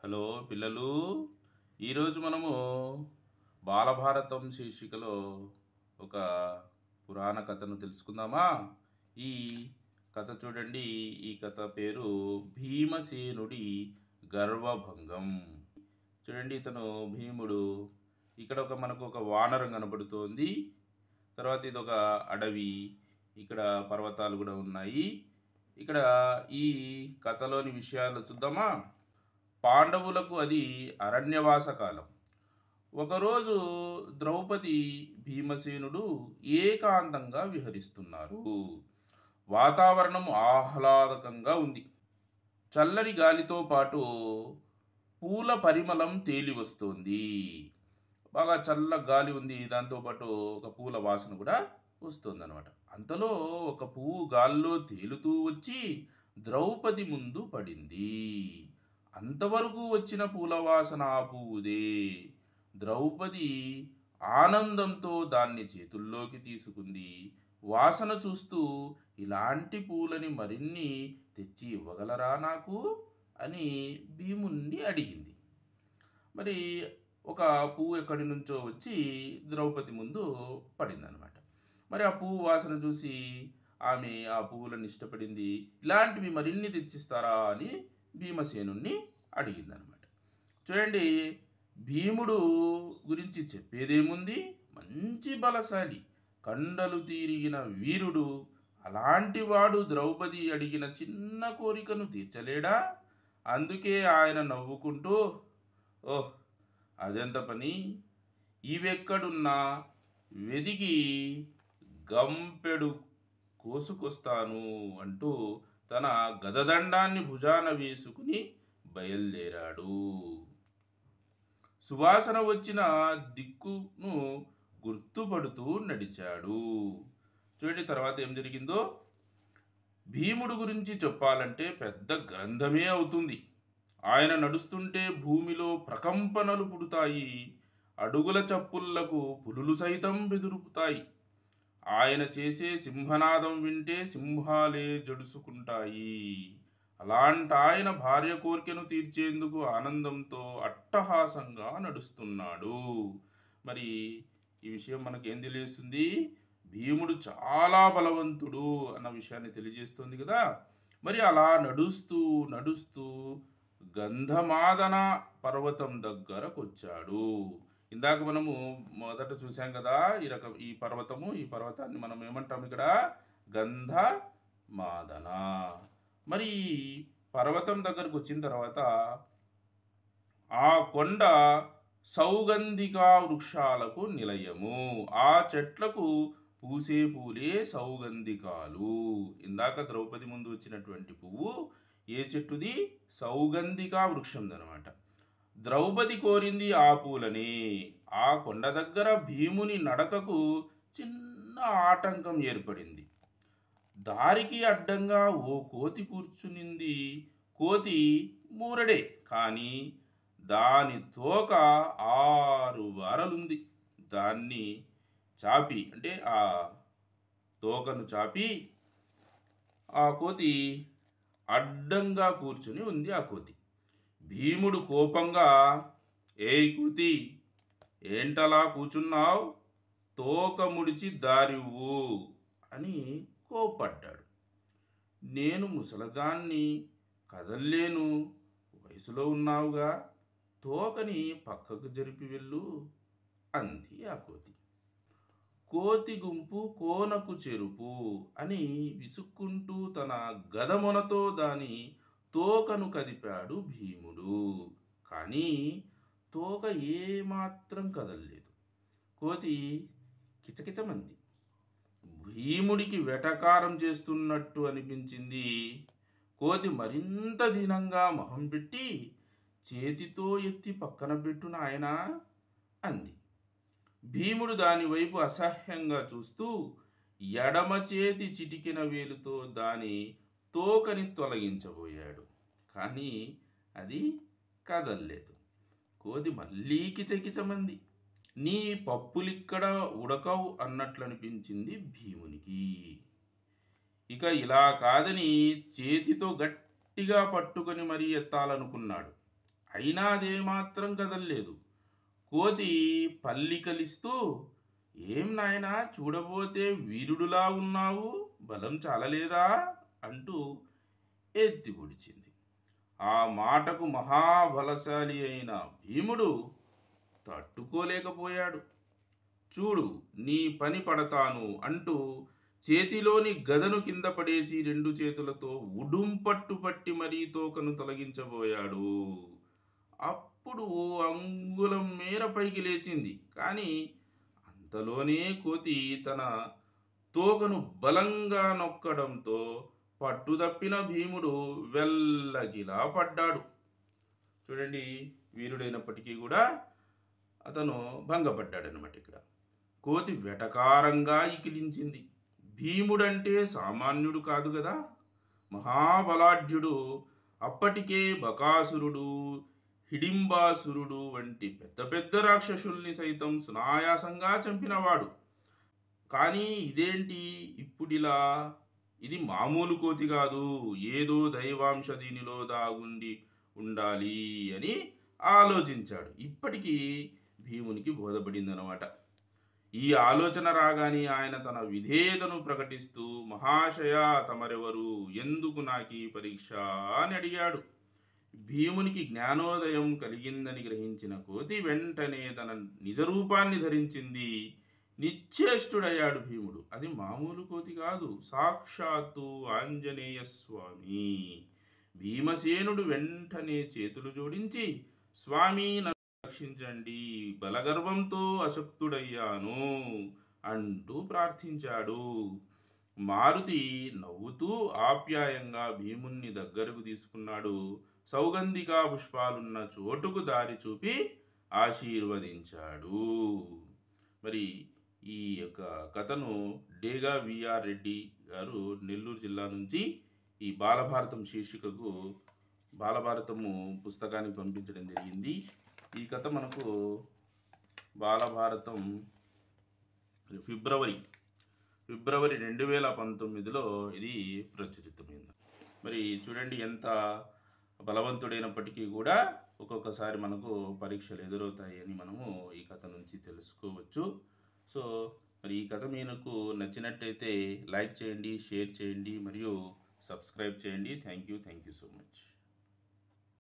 hello పిల్లలు ఈరోజు మనము బాలభారతం శీర్షికలో ఒక పురాణ కథను తెలుసుకుందామా ఈ కథ చూడండి ఈ కథ పేరు భీమసేనుడి గర్వభంగం చూడండి ఇతను భీముడు ఇక్కడ ఒక మనకు ఒక వానరం కనబడుతోంది తర్వాత ఇది ఒక అడవి ఇక్కడ పర్వతాలు కూడా ఉన్నాయి ఇక్కడ ఈ కథలోని విషయాలు చూద్దామా పాండవులకు అది అరణ్యవాస కాలం ఒకరోజు ద్రౌపది భీమసేనుడు ఏకాంతంగా విహరిస్తున్నారు వాతావరణం ఆహ్లాదకంగా ఉంది చల్లని గాలితో పాటు పూల పరిమళం తేలి వస్తుంది బాగా చల్ల గాలి ఉంది దాంతోపాటు ఒక పూల వాసన కూడా వస్తుంది అనమాట అంతలో ఒక పువ్వు గాల్లో తేలుతూ వచ్చి ద్రౌపది ముందు పడింది అంతవరకు వచ్చిన పూల వాసన ఆ పువ్వుదే ద్రౌపది ఆనందంతో దాన్ని చేతుల్లోకి తీసుకుంది వాసన చూస్తూ ఇలాంటి పూలని మరిన్ని తెచ్చి ఇవ్వగలరా నాకు అని భీముణ్ణి అడిగింది మరి ఒక పువ్వు ఎక్కడి నుంచో వచ్చి ద్రౌపది ముందు పడిందనమాట మరి ఆ పువ్వు వాసన చూసి ఆమె ఆ పువ్వులను ఇష్టపడింది ఇలాంటివి మరిన్ని తెచ్చిస్తారా అని భీమసేనుణ్ణి అడిగిందనమాట చూడండి భీముడు గురించి చెప్పేదేముంది మంచి బలశాలి కండలు తీరిగిన వీరుడు అలాంటి వాడు ద్రౌపది అడిగిన చిన్న కోరికను తీర్చలేడా అందుకే ఆయన నవ్వుకుంటూ ఓహ్ అదెంత పని ఇవెక్కడున్నా వెదికి గంపెడు కోసుకొస్తాను అంటూ తన గదదండాన్ని భుజాన వేసుకుని బయలుదేరాడు సువాసన వచ్చిన దిక్కును గుర్తుపడుతూ నడిచాడు చూడండి తర్వాత ఏం జరిగిందో భీముడు గురించి చెప్పాలంటే పెద్ద గ్రంథమే అవుతుంది ఆయన నడుస్తుంటే భూమిలో ప్రకంపనలు పుడతాయి అడుగుల చప్పుళ్లకు పులులు సైతం బెదురుపుతాయి ఆయన చేసే సింహనాదం వింటే సింహాలే జడుసుకుంటాయి అలాంటి ఆయన భార్య కోరికను తీర్చేందుకు ఆనందంతో అట్టహాసంగా నడుస్తున్నాడు మరి ఈ విషయం మనకేం తెలియస్తుంది భీముడు చాలా బలవంతుడు అన్న విషయాన్ని తెలియజేస్తుంది కదా మరి అలా నడుస్తూ నడుస్తూ గంధమాదన పర్వతం దగ్గరకు వచ్చాడు ఇందాక మనము మొదట చూసాం కదా ఈ రకం ఈ పర్వతము ఈ పర్వతాన్ని మనం ఏమంటాం ఇక్కడ గంధ మాదన మరి ఈ పర్వతం దగ్గరకు వచ్చిన తర్వాత ఆ కొండ సౌగంధిక వృక్షాలకు నిలయము ఆ చెట్లకు పూసే పూలే సౌగంధికాలు ఇందాక ద్రౌపది ముందు వచ్చినటువంటి పువ్వు ఏ చెట్టుది సౌగంధిక వృక్షం అనమాట ద్రౌపది కోరింది ఆ పూలని ఆ కొండ దగ్గర భీముని నడకకు చిన్న ఆటంకం ఏర్పడింది దారికి అడ్డంగా ఓ కోతి కూర్చునింది కోతి మూరడే కానీ దాని తోక ఆరు వారలుంది దాన్ని చాపి అంటే ఆ తోకను చాపి ఆ కోతి అడ్డంగా కూర్చుని ఉంది ఆ కోతి భీముడు కోపంగా ఏయ్ కోతి ఏంటలా కూచున్నావు తోక ముడిచి దారివ్వు అని కోపడ్డాడు నేను ముసలదాన్ని కదల్లేను వయసులో ఉన్నావుగా తోకని పక్కకు జరిపి వెళ్ళు అంది ఆ కోతి కోతి గుంపు కోనకు చెరుపు అని విసుక్కుంటూ తన గదమొనతో దాని తోకను కదిపాడు భీముడు కానీ తోక ఏమాత్రం కదలలేదు కోతి కిచకిచమంది భీముడికి వెటకారం చేస్తున్నట్టు అనిపించింది కోతి మరింత దీనంగా మొహం పెట్టి చేతితో ఎత్తి పక్కన పెట్టు నాయనా అంది భీముడు దాని వైపు అసహ్యంగా చూస్తూ ఎడమ చేతి చిటికిన వేలుతో దాని తోకని తొలగించబోయాడు కానీ అది కదల్లేదు కోతి మళ్ళీ కిచకిచమంది నీ పప్పులిక్కడ ఉడకవు అన్నట్లు అనిపించింది భీమునికి ఇక ఇలా కాదని చేతితో గట్టిగా పట్టుకొని మరీ ఎత్తాలనుకున్నాడు అయినా అదేమాత్రం కదలలేదు కోతి పల్లికలిస్తూ ఏం నాయనా చూడబోతే వీరుడులా ఉన్నావు బలం చాలలేదా అంటూ ఎత్తి పొడిచింది ఆ మాటకు మహాబలశాలి అయిన భీముడు తట్టుకోలేకపోయాడు చూడు నీ పని పడతాను అంటూ చేతిలోని గదను కింద పడేసి రెండు చేతులతో ఉడుం పట్టు పట్టి మరీ తోకను తొలగించబోయాడు అప్పుడు ఓ అంగుళం మేర పైకి లేచింది కానీ అంతలోనే కోతి తన తోకను బలంగా నొక్కడంతో పట్టుదప్పిన భీముడు వెల్లగిలా పడ్డాడు చూడండి వీరుడైనప్పటికీ కూడా అతను భంగపడ్డాడనమాట ఇక్కడ కోతి వెటకారంగా ఇకిలించింది భీముడంటే సామాన్యుడు కాదు కదా మహాబలాఢ్యుడు అప్పటికే బకాసురుడు హిడింబాసురుడు వంటి పెద్ద పెద్ద రాక్షసుల్ని సైతం సునాయాసంగా చంపినవాడు కానీ ఇదేంటి ఇప్పుడిలా ఇది మామూలు కోతి కాదు ఏదో దైవాంశ దీనిలో దాగుండి ఉండాలి అని ఆలోచించాడు ఇప్పటికీ భీమునికి బోధపడిందనమాట ఈ ఆలోచన రాగానే ఆయన తన విధేయతను ప్రకటిస్తూ మహాశయ తమరెవరు ఎందుకు నాకీ పరీక్ష అని అడిగాడు భీమునికి జ్ఞానోదయం కలిగిందని గ్రహించిన కోతి వెంటనే తన నిజరూపాన్ని ధరించింది నిశ్చేష్టుడయ్యాడు భీముడు అది మామూలు కోతి కాదు సాక్షాత్తు ఆంజనేయ స్వామి భీమసేనుడు వెంటనే చేతులు జోడించి స్వామి నన్ను రక్షించండి బలగర్వంతో అశక్తుడయ్యాను అంటూ ప్రార్థించాడు మారుతి నవ్వుతూ ఆప్యాయంగా భీముణ్ణి దగ్గరకు తీసుకున్నాడు సౌగంధికా పుష్పాలున్న చోటుకు దారి చూపి ఆశీర్వదించాడు మరి ఈ యొక్క కథను డేగా విఆర్ రెడ్డి గారు నెల్లూరు జిల్లా నుంచి ఈ బాలభారతం శీర్షికకు బాలభారతము పుస్తకానికి పంపించడం జరిగింది ఈ కథ మనకు బాలభారతం ఫిబ్రవరి ఫిబ్రవరి రెండు వేల పంతొమ్మిదిలో ఇది ప్రచురితమైంది మరి చూడండి ఎంత బలవంతుడైనప్పటికీ కూడా ఒక్కొక్కసారి మనకు పరీక్షలు ఎదురవుతాయి అని మనము ఈ కథ నుంచి తెలుసుకోవచ్చు సో మరి ఈ కథ మీకు నచ్చినట్టయితే లైక్ చేయండి షేర్ చేయండి మరియు సబ్స్క్రైబ్ చేయండి thank you thank you so much